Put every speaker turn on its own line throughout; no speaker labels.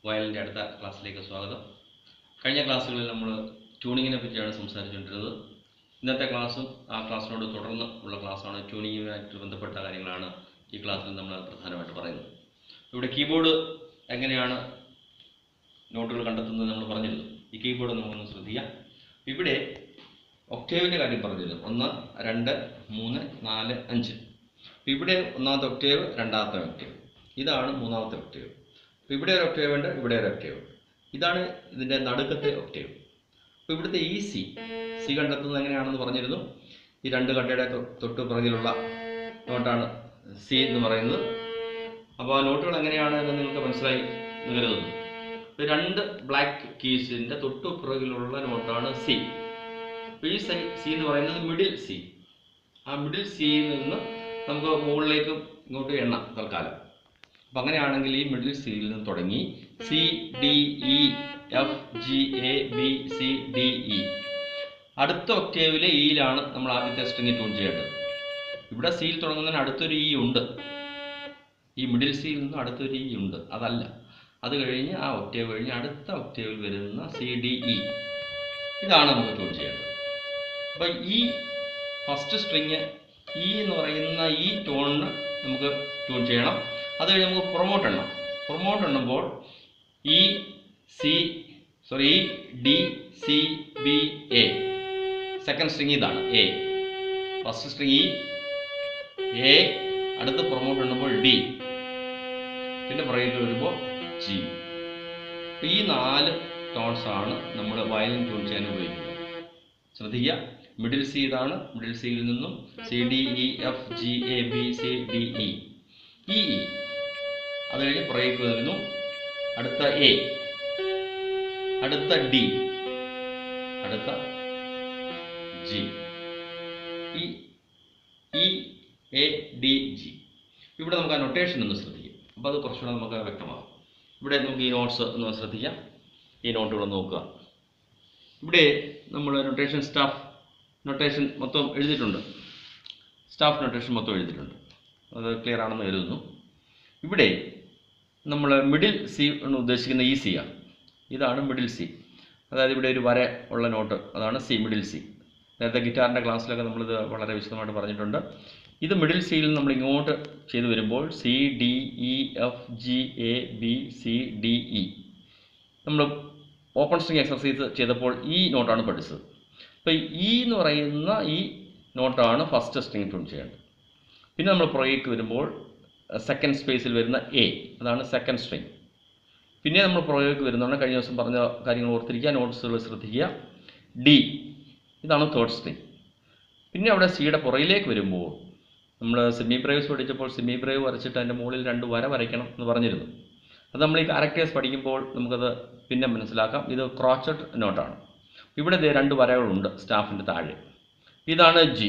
വയലിൻ്റെ അടുത്ത ക്ലാസ്സിലേക്ക് സ്വാഗതം കഴിഞ്ഞ ക്ലാസ്സുകളിൽ നമ്മൾ ട്യൂണിങ്ങിനെ പറ്റിയാണ് സംസാരിച്ചുകൊണ്ടിരുന്നത് ഇന്നത്തെ ക്ലാസ്സും ആ ക്ലാസ്സിനോട് തുടർന്ന് ഉള്ള ക്ലാസ്സാണ് ട്യൂണിങ്ങുമായിട്ട് ബന്ധപ്പെട്ട കാര്യങ്ങളാണ് ഈ ക്ലാസ്സിൽ നമ്മൾ പ്രധാനമായിട്ട് പറയുന്നത് ഇവിടെ കീബോർഡ് എങ്ങനെയാണ് നോട്ടുകൾ കണ്ടെത്തുന്നത് നമ്മൾ പറഞ്ഞിരുന്നു ഈ കീബോർഡ് നമുക്കൊന്ന് ശ്രദ്ധിക്കാം ഇവിടെ ഒക്ടേവിൻ്റെ കാര്യം പറഞ്ഞിരുന്നു ഒന്ന് രണ്ട് മൂന്ന് നാല് അഞ്ച് അപ്പോൾ ഇവിടെ ഒന്നാമത്തെ ഒക്ടേവ് രണ്ടാമത്തെ ഒക്ടേവ് ഇതാണ് മൂന്നാമത്തെ ഒക്ടേവ് അപ്പോൾ ഇവിടെ ഒരു ഒക്ടേവ് ഉണ്ട് ഇവിടെ ഒരു ഒക്ടേവ് ഉണ്ട് ഇതാണ് ഇതിൻ്റെ നടുക്കത്തെ ഒക്ടേവ് അപ്പോൾ ഇവിടുത്തെ ഈ സി സി കണ്ടെത്തുന്നത് എങ്ങനെയാണെന്ന് പറഞ്ഞിരുന്നു ഈ രണ്ട് കട്ടയുടെ തൊ- തൊട്ട് പുറകിലുള്ള നോട്ടാണ് സി എന്ന് പറയുന്നത് അപ്പോൾ ആ നോട്ടുകൾ എങ്ങനെയാണ് എന്ന് നിങ്ങൾക്ക് മനസ്സിലായി എന്ന് കരുതുന്നു ഇത് രണ്ട് ബ്ലാക്ക് കീസിൻ്റെ തൊട്ടു പുറകിലുള്ള നോട്ടാണ് സി അപ്പോൾ ഈ സൈ സി എന്ന് പറയുന്നത് മിഡിൽ സി ആ മിഡിൽ സിയിൽ നിന്ന് നമുക്ക് മുകളിലേക്കും ഇങ്ങോട്ട് എണ്ണാം തൽക്കാലം അപ്പം അങ്ങനെയാണെങ്കിൽ ഈ മിഡിൽ സിയിൽ നിന്ന് തുടങ്ങി C D E F G A B C D E അടുത്ത ഒക്ടേവിലെ ഇയിലാണ് നമ്മൾ ആദ്യത്തെ സ്ട്രിങ് ട്യൂൺ ചെയ്യേണ്ടത് ഇവിടെ സിയിൽ തുടങ്ങുന്നതിന് അടുത്തൊരു ഇ ഉണ്ട് ഈ മിഡിൽ സിയിൽ നിന്നും അടുത്തൊരു ഇ ഉണ്ട് അതല്ല അത് കഴിഞ്ഞ് ആ ഒക്ടേവ് കഴിഞ്ഞ് അടുത്ത ഒക്ടേവിൽ വരുന്ന സി ഡി ഇ ഇതാണ് നമുക്ക് ട്യൂൺ ചെയ്യേണ്ടത് അപ്പോൾ ഈ ഫസ്റ്റ് സ്ട്രിങ് ഇ എന്ന് പറയുന്ന ഈ ടോണിന് നമുക്ക് ട്യൂൺ ചെയ്യണം അത് കഴിഞ്ഞ് നമുക്ക് പ്രൊമോട്ട് എണ്ണണം പ്രൊമോട്ട് എണ്ണുമ്പോൾ E C sorry E D C B A second string ഇതാണ് A first string E A അടുത്ത് പ്രൊമോട്ട് എണ്ണുമ്പോൾ ഡി പിന്നെ പുറകിൽ വരുമ്പോൾ ജി ഈ നാല് ടോൺസ് ആണ് നമ്മൾ വയലിൻ ട്യൂൺ ചെയ്യാൻ ഉപയോഗിക്കുന്നത് ശ്രദ്ധിക്കുക മിഡിൽ സി ഇതാണ് മിഡിൽ സിയിൽ നിന്നും C D E F G A B C D E E E അത് കഴിഞ്ഞ് പുറകേക്ക് വരുന്നു അടുത്ത എ അടുത്ത ഡി അടുത്ത G E E A D G ഇവിടെ നമുക്ക് ആ നൊട്ടേഷൻ ഒന്ന് ശ്രദ്ധിക്കും അപ്പോൾ അത് കുറച്ചുകൂടെ നമുക്ക് വ്യക്തമാകും ഇവിടെ നമുക്ക് ഈ നോട്ട്സ് ഒന്ന് ശ്രദ്ധിക്കാം ഈ നോട്ടുകൾ നോക്കുക ഇവിടെ നമ്മൾ നൊട്ടേഷൻ സ്റ്റാഫ് നൊട്ടേഷൻ മൊത്തം എഴുതിയിട്ടുണ്ട് സ്റ്റാഫ് നൊട്ടേഷൻ മൊത്തം എഴുതിയിട്ടുണ്ട് അത് ക്ലിയർ ആണെന്ന് കരുതുന്നു ഇവിടെ നമ്മൾ മിഡിൽ സി എന്ന് ഉദ്ദേശിക്കുന്ന ഈ സി ആണ് ഇതാണ് മിഡിൽ സി അതായത് ഇവിടെ ഒരു വര ഉള്ള നോട്ട് അതാണ് സി മിഡിൽ സി നേരത്തെ ഗിറ്റാറിൻ്റെ ക്ലാസ്സിലൊക്കെ നമ്മളിത് വളരെ വിശദമായിട്ട് പറഞ്ഞിട്ടുണ്ട് ഇത് മിഡിൽ സിയിൽ നമ്മൾ ഇങ്ങോട്ട് ചെയ്തു വരുമ്പോൾ C D E F G A B C D E നമ്മൾ ഓപ്പൺ സ്ട്രിങ് എക്സർസൈസ് ചെയ്തപ്പോൾ ഈ നോട്ടാണ് പഠിച്ചത് അപ്പോൾ ഈ എന്ന് പറയുന്ന ഈ നോട്ടാണ് ഫസ്റ്റ് സ്ട്രിങ് ട്യൂൺ ചെയ്യേണ്ടത് പിന്നെ നമ്മൾ പുറകേക്ക് വരുമ്പോൾ സെക്കൻഡ് സ്പേസിൽ വരുന്ന എ അതാണ് സെക്കൻഡ് സ്ട്രിങ് പിന്നെ നമ്മൾ പുറകേക്ക് വരുന്നതാണ് കഴിഞ്ഞ ദിവസം പറഞ്ഞ കാര്യങ്ങൾ ഓർത്തിരിക്കുക നോട്ട്സുകൾ ശ്രദ്ധിക്കുക ഡി ഇതാണ് തേർഡ് സ്ട്രിങ് പിന്നെ അവിടെ സിയുടെ പുറകിലേക്ക് വരുമ്പോൾ നമ്മൾ സെമി ബ്രേവ്സ് പഠിച്ചപ്പോൾ സെമി ബ്രേവ് വരച്ചിട്ട് അതിൻ്റെ മുകളിൽ രണ്ട് വര വരയ്ക്കണം എന്ന് പറഞ്ഞിരുന്നു അത് നമ്മൾ ഈ ക്യാരക്ടേഴ്സ് പഠിക്കുമ്പോൾ നമുക്കത് പിന്നെ മനസ്സിലാക്കാം ഇത് ക്രോച്ചഡ് നോട്ടാണ് ഇവിടെ ദേ രണ്ട് വരകളുണ്ട് സ്റ്റാഫിൻ്റെ താഴെ ഇതാണ് ജി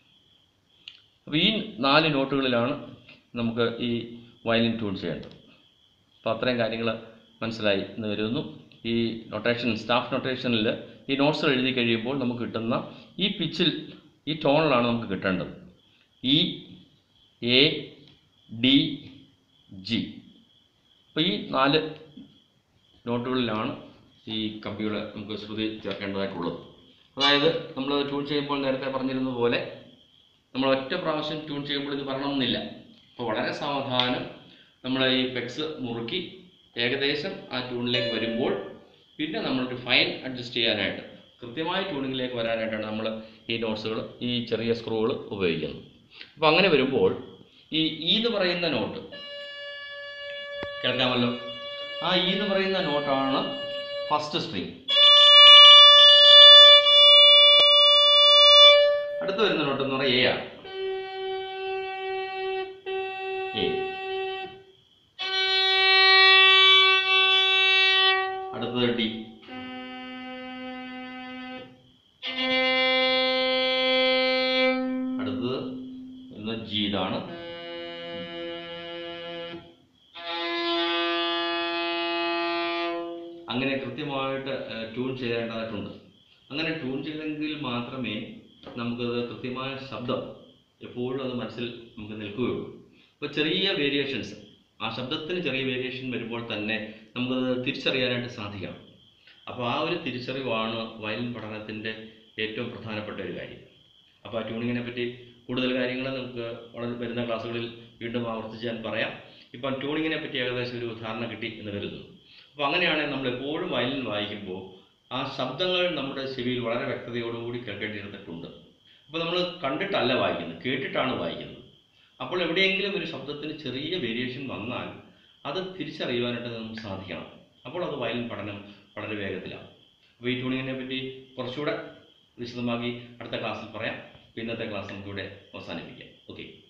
അപ്പോൾ ഈ നാല് നോട്ടുകളിലാണ് നമുക്ക് ഈ വയലിൻ ട്യൂൺ ചെയ്യേണ്ടത് അപ്പോൾ അത്രയും കാര്യങ്ങൾ മനസ്സിലായി എന്ന് കരുതുന്നു ഈ നൊട്ടേഷൻ സ്റ്റാഫ് നൊട്ടേഷനിൽ ഈ നോട്ട്സ് എഴുതി കഴിയുമ്പോൾ നമുക്ക് കിട്ടുന്ന ഈ പിച്ചിൽ ഈ ടോണിലാണ് നമുക്ക് കിട്ടേണ്ടത് ഇ എ ഡി ജി അപ്പോൾ ഈ നാല് നോട്ടുകളിലാണ് ഈ കമ്പികൾ നമുക്ക് ശ്രുതി ചേർക്കേണ്ടതായിട്ടുള്ളത് അതായത് നമ്മൾ ട്യൂൺ ചെയ്യുമ്പോൾ നേരത്തെ പറഞ്ഞിരുന്ന പോലെ നമ്മൾ ഒറ്റ പ്രാവശ്യം ട്യൂൺ ചെയ്യുമ്പോൾ ഇത് വരണമെന്നില്ല അപ്പോൾ വളരെ സാവധാനം നമ്മൾ ഈ പെക്സ് മുറുക്കി ഏകദേശം ആ ട്യൂണിലേക്ക് വരുമ്പോൾ പിന്നെ നമ്മളൊരു ഫൈൻ അഡ്ജസ്റ്റ് ചെയ്യാനായിട്ട് കൃത്യമായ ട്യൂണിങ്ങിലേക്ക് വരാനായിട്ടാണ് നമ്മൾ ഈ നോട്ട്സുകൾ ഈ ചെറിയ സ്ക്രൂകൾ ഉപയോഗിക്കുന്നത് അപ്പോൾ അങ്ങനെ വരുമ്പോൾ ഈ ഈ എന്ന് പറയുന്ന നോട്ട് കേൾക്കാമല്ലോ ആ ഈ എന്ന് പറയുന്ന നോട്ടാണ് ഫസ്റ്റ് സ്ട്രിങ് അടുത്ത് വരുന്ന നോട്ട് എന്ന് പറയുന്നത് എ ആണ് എ അടുത്തത് ഡി അടുത്തത് വരുന്ന ജി ഇതാണ് അങ്ങനെ കൃത്യമായിട്ട് ട്യൂൺ ചെയ്യേണ്ടതായിട്ടുണ്ട് അങ്ങനെ ട്യൂൺ ചെയ്തെങ്കിൽ മാത്രമേ നമുക്കത് കൃത്യമായ ശബ്ദം എപ്പോഴും അത് മനസ്സിൽ നമുക്ക് നിൽക്കുകയുള്ളൂ അപ്പോൾ ചെറിയ വേരിയേഷൻസ് ആ ശബ്ദത്തിന് ചെറിയ വേരിയേഷൻ വരുമ്പോൾ തന്നെ നമുക്കത് തിരിച്ചറിയാനായിട്ട് സാധിക്കണം അപ്പോൾ ആ ഒരു തിരിച്ചറിവാണ് വയലിൻ പഠനത്തിൻ്റെ ഏറ്റവും പ്രധാനപ്പെട്ട ഒരു കാര്യം അപ്പോൾ ആ ട്യൂണിങ്ങിനെ പറ്റി കൂടുതൽ കാര്യങ്ങൾ നമുക്ക് വളരെ വരുന്ന ക്ലാസ്സുകളിൽ വീണ്ടും ആവർത്തിച്ച് ഞാൻ പറയാം ഇപ്പം ട്യൂണിങ്ങിനെ പറ്റി ഏകദേശം ഒരു ധാരണ കിട്ടി എന്ന് കരുതുന്നു അപ്പോൾ അങ്ങനെയാണെങ്കിൽ നമ്മൾ എപ്പോഴും വയലിൻ വായിക്കുമ്പോൾ ആ ശബ്ദങ്ങൾ നമ്മുടെ ചെവിയിൽ വളരെ വ്യക്തതയോടുകൂടി കേൾക്കേണ്ടിയിരുന്നിട്ടുണ്ട് അപ്പോൾ നമ്മൾ കണ്ടിട്ടല്ല വായിക്കുന്നത് കേട്ടിട്ടാണ് വായിക്കുന്നത് അപ്പോൾ എവിടെയെങ്കിലും ഒരു ശബ്ദത്തിന് ചെറിയ വേരിയേഷൻ വന്നാൽ അത് തിരിച്ചറിയുവാനായിട്ട് നമുക്ക് സാധിക്കണം അപ്പോൾ അത് വയലിൻ പഠനം വളരെ വേഗത്തിലാണ് അപ്പോൾ ഈ ട്യൂണിങ്ങിനെ പറ്റി കുറച്ചുകൂടെ വിശദമാക്കി അടുത്ത ക്ലാസ്സിൽ പറയാം ഇന്നത്തെ ക്ലാസ് നമുക്കിവിടെ അവസാനിപ്പിക്കാം ഓക്കെ